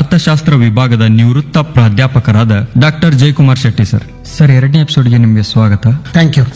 ಅರ್ಥಶಾಸ್ತ್ರ ವಿಭಾಗದ ನಿವೃತ್ತ ಪ್ರಾಧ್ಯಾಪಕರಾದ doctor Jayakumar Shetty sir sir ಎರಡನೇ ಎಪಿಸೋಡ್ಗೆ ನಿಮಗೆ ಸ್ವಾಗತ ಥ್ಯಾಂಕ್ ಯು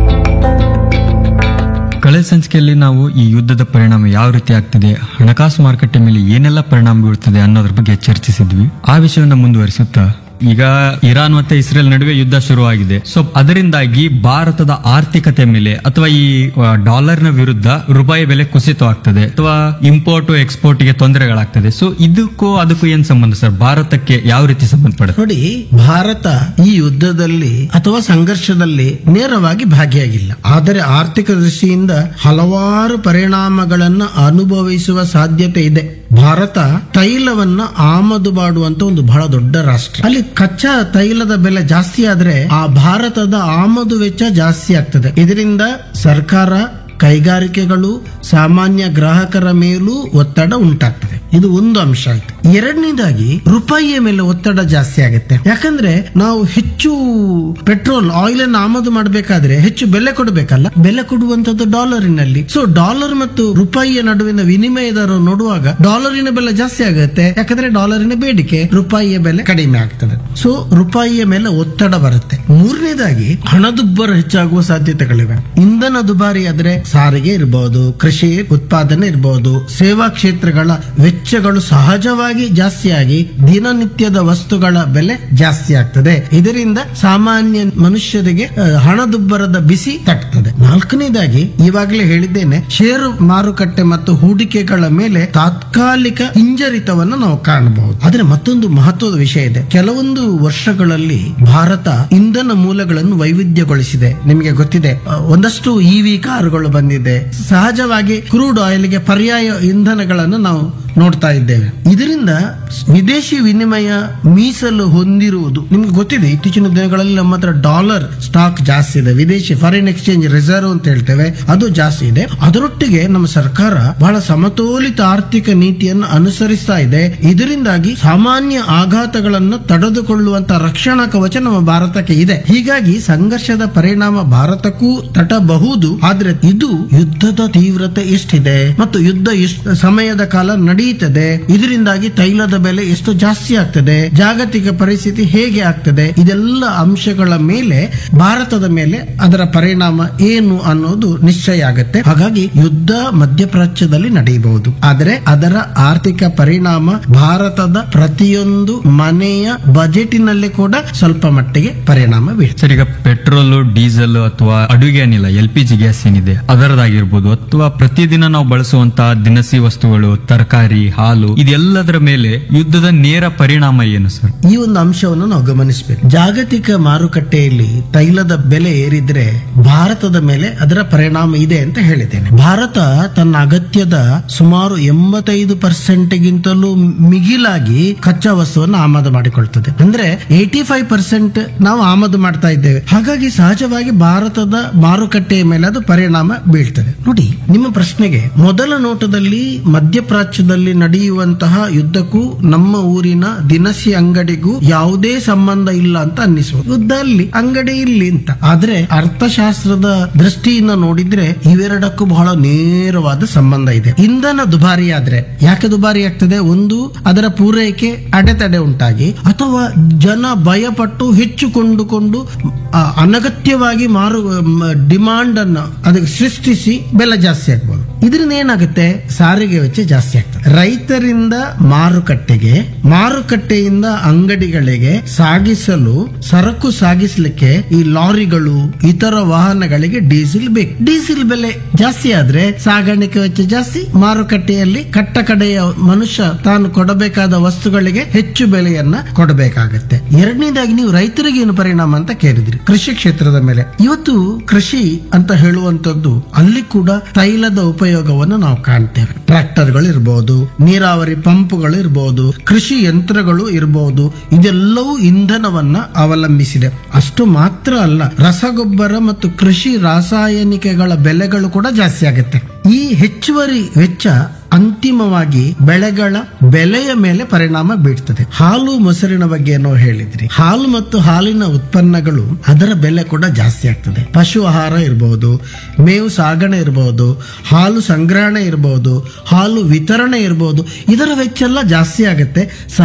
ಕಳೆದ ಸಂಚಿಕೆಯಲ್ಲಿ ನಾವು ಈ ಯುದ್ಧದ ಪರಿಣಾಮ ಯಾವ ರೀತಿ ಆಗ್ತಿದೆ ಹಣಕಾಸು ಮಾರುಕಟ್ಟೆ ಮೇಲೆ ಏನೆಲ್ಲ ಪರಿಣಾಮ ಬೀಳ್ತದೆ ಅನ್ನೋದ್ರ ಬಗ್ಗೆ ಚರ್ಚಿಸಿದ್ವಿ ಆ ವಿಷಯವನ್ನ ಮುಂದುವರಿಸುತ್ತಾ ಈಗ ಇರಾನ್ ಮತ್ತೆ ಇಸ್ರೇಲ್ ನಡುವೆ ಯುದ್ಧ ಶುರುವಾಗಿದೆ ಸೊ ಅದರಿಂದಾಗಿ ಭಾರತದ ಆರ್ಥಿಕತೆ ಮೇಲೆ ಅಥವಾ ಈ ಡಾಲರ್ ನ ವಿರುದ್ಧ ರೂಪಾಯಿ ಬೆಲೆ ಕುಸಿತವಾಗ್ತದೆ ಅಥವಾ ಇಂಪೋರ್ಟ್ ಎಕ್ಸ್ಪೋರ್ಟ್ ಗೆ ತೊಂದರೆಗಳಾಗ್ತದೆ ಸೊ ಇದಕ್ಕೂ ಅದಕ್ಕೂ ಏನ್ ಸಂಬಂಧ ಸರ್ ಭಾರತಕ್ಕೆ ಯಾವ ರೀತಿ ಸಂಬಂಧಪಡುತ್ತೆ ನೋಡಿ ಭಾರತ ಈ ಯುದ್ಧದಲ್ಲಿ ಅಥವಾ ಸಂಘರ್ಷದಲ್ಲಿ ನೇರವಾಗಿ ಭಾಗಿಯಾಗಿಲ್ಲ ಆದರೆ ಆರ್ಥಿಕ ದೃಷ್ಟಿಯಿಂದ ಹಲವಾರು ಪರಿಣಾಮಗಳನ್ನು ಅನುಭವಿಸುವ ಸಾಧ್ಯತೆ ಇದೆ ಭಾರತ ತೈಲವನ್ನ ಆಮದು ಮಾಡುವಂತ ಒಂದು ಬಹಳ ದೊಡ್ಡ ರಾಷ್ಟ್ರ ಅಲ್ಲಿ ಕಚ್ಚಾ ತೈಲದ ಬೆಲೆ ಜಾಸ್ತಿ ಆದ್ರೆ ಆ ಭಾರತದ ಆಮದು ವೆಚ್ಚ ಜಾಸ್ತಿ ಆಗ್ತದೆ ಇದರಿಂದ ಸರ್ಕಾರ ಕೈಗಾರಿಕೆಗಳು ಸಾಮಾನ್ಯ ಗ್ರಾಹಕರ ಮೇಲೂ ಒತ್ತಡ ಉಂಟಾಗ್ತದೆ ಇದು ಒಂದು ಅಂಶ ಆಯ್ತು ಎರಡನೇದಾಗಿ ರೂಪಾಯಿಯ ಮೇಲೆ ಒತ್ತಡ ಜಾಸ್ತಿ ಆಗುತ್ತೆ ಯಾಕಂದ್ರೆ ನಾವು ಹೆಚ್ಚು ಪೆಟ್ರೋಲ್ ಆಯಿಲ್ ಅನ್ನು ಆಮದು ಮಾಡಬೇಕಾದ್ರೆ ಹೆಚ್ಚು ಬೆಲೆ ಕೊಡಬೇಕಲ್ಲ ಬೆಲೆ ಕೊಡುವಂತದ್ದು ಡಾಲರಿನಲ್ಲಿ ಸೊ ಡಾಲರ್ ಮತ್ತು ರೂಪಾಯಿಯ ನಡುವಿನ ವಿನಿಮಯ ದರ ನೋಡುವಾಗ ಡಾಲರಿನ ಬೆಲೆ ಜಾಸ್ತಿ ಆಗುತ್ತೆ ಯಾಕಂದ್ರೆ ಡಾಲರಿನ ಬೇಡಿಕೆ ರೂಪಾಯಿಯ ಬೆಲೆ ಕಡಿಮೆ ಆಗ್ತದೆ ಸೊ ರೂಪಾಯಿಯ ಮೇಲೆ ಒತ್ತಡ ಬರುತ್ತೆ ಮೂರನೇದಾಗಿ ಹಣದುಬ್ಬರ ಹೆಚ್ಚಾಗುವ ಸಾಧ್ಯತೆಗಳಿವೆ ಇಂಧನ ದುಬಾರಿ ಆದ್ರೆ ಸಾರಿಗೆ ಇರಬಹುದು ಕೃಷಿ ಉತ್ಪಾದನೆ ಇರಬಹುದು ಸೇವಾ ಕ್ಷೇತ್ರಗಳ ವೆಚ್ಚಗಳು ಸಹಜವಾಗಿ ಜಾಸ್ತಿಯಾಗಿ ದಿನನಿತ್ಯದ ವಸ್ತುಗಳ ಬೆಲೆ ಜಾಸ್ತಿ ಆಗ್ತದೆ ಇದರಿಂದ ಸಾಮಾನ್ಯ ಮನುಷ್ಯರಿಗೆ ಆ, ಹಣದುಬ್ಬರದ ಬಿಸಿ ತಟ್ಟುತ್ತದೆ ನಾಲ್ಕನೇದಾಗಿ ಇವಾಗಲೇ ಹೇಳಿದ್ದೇನೆ ಷೇರು ಮಾರುಕಟ್ಟೆ ಮತ್ತು ಹೂಡಿಕೆಗಳ ಮೇಲೆ ತಾತ್ಕಾಲಿಕ ಹಿಂಜರಿತವನ್ನು ನಾವು ಕಾಣಬಹುದು ಆದ್ರೆ ಮತ್ತೊಂದು ಮಹತ್ವದ ವಿಷಯ ಇದೆ ಕೆಲವೊಂದು ವರ್ಷಗಳಲ್ಲಿ ಭಾರತ ಇಂಧನ ಮೂಲಗಳನ್ನು ವೈವಿಧ್ಯಗೊಳಿಸಿದೆ ನಿಮಗೆ ಗೊತ್ತಿದೆ ಆ, ಒಂದಷ್ಟು ಇವಿ ಕಾರುಗಳು ಬಂದಿದೆ ಸಹಜವಾಗಿ ಕ್ರೂಡ್ ಆಯಿಲ್ಗೆ ಪರ್ಯಾಯ ಇಂಧನಗಳನ್ನು ನಾವು ನೋಡ್ತಾ ಇದ್ದೇವೆ ಇದರಿಂದ ವಿದೇಶಿ ವಿನಿಮಯ ಮೀಸಲು ಹೊಂದಿರುವುದು ನಿಮ್ಗೆ ಗೊತ್ತಿದೆ ಇತ್ತೀಚಿನ ದಿನಗಳಲ್ಲಿ ನಮ್ಮ ಹತ್ರ ಡಾಲರ್ ಸ್ಟಾಕ್ ಜಾಸ್ತಿ ಇದೆ ವಿದೇಶಿ ಫಾರಿನ್ ಎಕ್ಸ್ಚೇಂಜ್ ರಿಸರ್ವ್ ಅಂತ ಹೇಳ್ತೇವೆ ಅದು ಜಾಸ್ತಿ ಇದೆ ಅದರೊಟ್ಟಿಗೆ ನಮ್ಮ ಸರ್ಕಾರ ಬಹಳ ಸಮತೋಲಿತ ಆರ್ಥಿಕ ನೀತಿಯನ್ನು ಅನುಸರಿಸ್ತಾ ಇದೆ ಇದರಿಂದಾಗಿ ಸಾಮಾನ್ಯ ಆಘಾತಗಳನ್ನು ತಡೆದುಕೊಳ್ಳುವಂತ ರಕ್ಷಣಾ ಕವಚ ನಮ್ಮ ಭಾರತಕ್ಕೆ ಇದೆ ಹೀಗಾಗಿ ಸಂಘರ್ಷದ ಪರಿಣಾಮ ಭಾರತಕ್ಕೂ ತಟಬಹುದು ಆದ್ರೆ ಇದು ಯುದ್ಧದ ತೀವ್ರತೆ ಎಷ್ಟಿದೆ ಮತ್ತು ಯುದ್ಧ ಎಷ್ಟು ಸಮಯದ ಕಾಲ ನಡೆಯುತ್ತದೆ ಇದರಿಂದಾಗಿ ತೈಲದ ಬೆಲೆ ಎಷ್ಟು ಜಾಸ್ತಿ ಆಗ್ತದೆ ಜಾಗತಿಕ ಪರಿಸ್ಥಿತಿ ಹೇಗೆ ಆಗ್ತದೆ ಇದೆಲ್ಲ ಅಂಶಗಳ ಮೇಲೆ ಭಾರತದ ಮೇಲೆ ಅದರ ಪರಿಣಾಮ ಏನು ಅನ್ನೋದು ನಿಶ್ಚಯ ಆಗುತ್ತೆ ಹಾಗಾಗಿ ಯುದ್ಧ ಮಧ್ಯಪ್ರಾಚ್ಯದಲ್ಲಿ ನಡೆಯಬಹುದು ಆದರೆ ಅದರ ಆರ್ಥಿಕ ಪರಿಣಾಮ ಭಾರತದ ಪ್ರತಿಯೊಂದು ಮನೆಯ ಬಜೆಟಿನಲ್ಲಿ ಕೂಡ ಸ್ವಲ್ಪ ಮಟ್ಟಿಗೆ ಪರಿಣಾಮ ಬೀಳ್ತದೆ ಸರ್ ಈಗ ಪೆಟ್ರೋಲ್ ಡೀಸೆಲ್ ಅಥವಾ ಅಡುಗೆ ಅನಿಲ ಎಲ್ ಪಿ ಜಿ ಗ್ಯಾಸ್ ಏನಿದೆ ಅದರದಾಗಿರ್ಬೋದು ಅಥವಾ ಪ್ರತಿದಿನ ನಾವು ಬಳಸುವಂತಹ ದಿನಸಿ ವಸ್ತುಗಳು ತರಕಾರಿ ಹಾಲು ಇದೆಲ್ಲದರ ಮೇಲೆ ಯುದ್ಧದ ನೇರ ಪರಿಣಾಮ ಏನು ಸರ್ ಈ ಒಂದು ಅಂಶವನ್ನು ನಾವು ಗಮನಿಸಬೇಕು ಜಾಗತಿಕ ಮಾರುಕಟ್ಟೆಯಲ್ಲಿ ತೈಲದ ಬೆಲೆ ಏರಿದ್ರೆ ಭಾರತದ ಮೇಲೆ ಅದರ ಪರಿಣಾಮ ಇದೆ ಅಂತ ಹೇಳಿದ್ದೇನೆ ಭಾರತ ತನ್ನ ಅಗತ್ಯದ ಸುಮಾರು ಎಂಬತ್ತೈದು ಪರ್ಸೆಂಟ್ಗಿಂತಲೂ ಮಿಗಿಲಾಗಿ ಕಚ್ಚಾ ವಸ್ತುವನ್ನು ಆಮದು ಮಾಡಿಕೊಳ್ತದೆ ಅಂದ್ರೆ ಏಟಿ ಫೈವ್ ಪರ್ಸೆಂಟ್ ನಾವು ಆಮದು ಮಾಡ್ತಾ ಇದ್ದೇವೆ ಹಾಗಾಗಿ ಸಹಜವಾಗಿ ಭಾರತದ ಮಾರುಕಟ್ಟೆಯ ಮೇಲೆ ಅದು ಪರಿಣಾಮ ಬೀಳ್ತದೆ ನೋಡಿ ನಿಮ್ಮ ಪ್ರಶ್ನೆಗೆ ಮೊದಲ ನೋಟದಲ್ಲಿ ಮಧ್ಯಪ್ರಾಚ್ಯದಲ್ಲಿ ನಡೆಯುವಂತಹ ಯುದ್ಧಕ್ಕೂ ನಮ್ಮ ಊರಿನ ದಿನಸಿ ಅಂಗಡಿಗೂ ಯಾವುದೇ ಸಂಬಂಧ ಇಲ್ಲ ಅಂತ ಅನ್ನಿಸುವುದು ಯುದ್ಧ ಅಲ್ಲಿ ಅಂಗಡಿ ಇಲ್ಲಿ ಅಂತ ಆದ್ರೆ ಅರ್ಥಶಾಸ್ತ್ರದ ದೃಷ್ಟಿಯಿಂದ ನೋಡಿದ್ರೆ ಇವೆರಡಕ್ಕೂ ಬಹಳ ನೇರವಾದ ಸಂಬಂಧ ಇದೆ ಇಂಧನ ದುಬಾರಿ ಆದ್ರೆ ಯಾಕೆ ದುಬಾರಿ ಆಗ್ತದೆ ಒಂದು ಅದರ ಪೂರೈಕೆ ಅಡೆತಡೆ ಉಂಟಾಗಿ ಅಥವಾ ಜನ ಭಯಪಟ್ಟು ಹೆಚ್ಚು ಕೊಂಡುಕೊಂಡು ಆ, ಅನಗತ್ಯವಾಗಿ ಮಾರು ಡಿಮಾಂಡ್ ಅನ್ನು ಅದಕ್ಕೆ ಸೃಷ್ಟಿಸಿ ಬೆಲೆ ಜಾಸ್ತಿ ಆಗ್ಬೋದು ಇದರಿಂದ ಏನಾಗುತ್ತೆ ಸಾರಿಗೆ ವೆಚ್ಚ ಜಾಸ್ತಿ ಆಗ್ತದೆ ರೈತರಿಂದ ಮಾರುಕಟ್ಟೆಗೆ ಮಾರುಕಟ್ಟೆಯಿಂದ ಅಂಗಡಿಗಳಿಗೆ ಸಾಗಿಸಲು ಸರಕು ಸಾಗಿಸಲಿಕ್ಕೆ ಈ ಲಾರಿಗಳು ಇತರ ವಾಹನಗಳಿಗೆ ಡೀಸೆಲ್ ಬೇಕು ಡೀಸೆಲ್ ಬೆಲೆ ಜಾಸ್ತಿ ಆದ್ರೆ ಸಾಗಾಣಿಕೆ ವೆಚ್ಚ ಜಾಸ್ತಿ ಮಾರುಕಟ್ಟೆಯಲ್ಲಿ ಕಟ್ಟ ಕಡೆಯ ಮನುಷ್ಯ ತಾನು ಕೊಡಬೇಕಾದ ವಸ್ತುಗಳಿಗೆ ಹೆಚ್ಚು ಬೆಲೆಯನ್ನ ಕೊಡಬೇಕಾಗತ್ತೆ ಎರಡನೇದಾಗಿ ನೀವು ರೈತರಿಗೆ ಏನು ಪರಿಣಾಮ ಅಂತ ಕೇಳಿದ್ರಿ ಕೃಷಿ ಕ್ಷೇತ್ರದ ಮೇಲೆ ಇವತ್ತು ಕೃಷಿ ಅಂತ ಹೇಳುವಂತದ್ದು ಅಲ್ಲಿ ಕೂಡ ತೈಲದ ಉಪಯೋಗವನ್ನು ನಾವು ಕಾಣ್ತೇವೆ ಟ್ರ್ಯಾಕ್ಟರ್ಗಳು ಇರಬಹುದು ನೀರಾವರಿ ಪಂಪ್ಗಳು ಇರಬಹುದು ಕೃಷಿ ಯಂತ್ರಗಳು ಇರಬಹುದು ಇದೆಲ್ಲವೂ ಇಂಧನವನ್ನ ಅವಲಂಬಿಸಿದೆ ಅಷ್ಟು ಮಾತ್ರ ಅಲ್ಲ ರಸಗೊಬ್ಬರ ಮತ್ತು ಕೃಷಿ ರಾಸಾಯನಿಕಗಳ ಬೆಲೆಗಳು ಕೂಡ ಜಾಸ್ತಿ ಆಗುತ್ತೆ ಈ ಹೆಚ್ಚುವರಿ ವೆಚ್ಚ ಅಂತಿಮವಾಗಿ ಬೆಳೆಗಳ ಬೆಲೆಯ ಮೇಲೆ ಪರಿಣಾಮ ಬೀಳ್ತದೆ ಹಾಲು ಮೊಸರಿನ ಬಗ್ಗೆ ಏನೋ ಹೇಳಿದ್ರಿ ಹಾಲು ಮತ್ತು ಹಾಲಿನ ಉತ್ಪನ್ನಗಳು ಅದರ ಬೆಲೆ ಕೂಡ ಜಾಸ್ತಿ ಆಗ್ತದೆ ಪಶು ಆಹಾರ ಇರಬಹುದು ಮೇವು ಸಾಗಣೆ ಇರಬಹುದು ಹಾಲು ಸಂಗ್ರಹಣೆ ಇರಬಹುದು ಹಾಲು ವಿತರಣೆ ಇರಬಹುದು ಇದರ ವೆಚ್ಚ ಎಲ್ಲ ಜಾಸ್ತಿ ಆಗುತ್ತೆ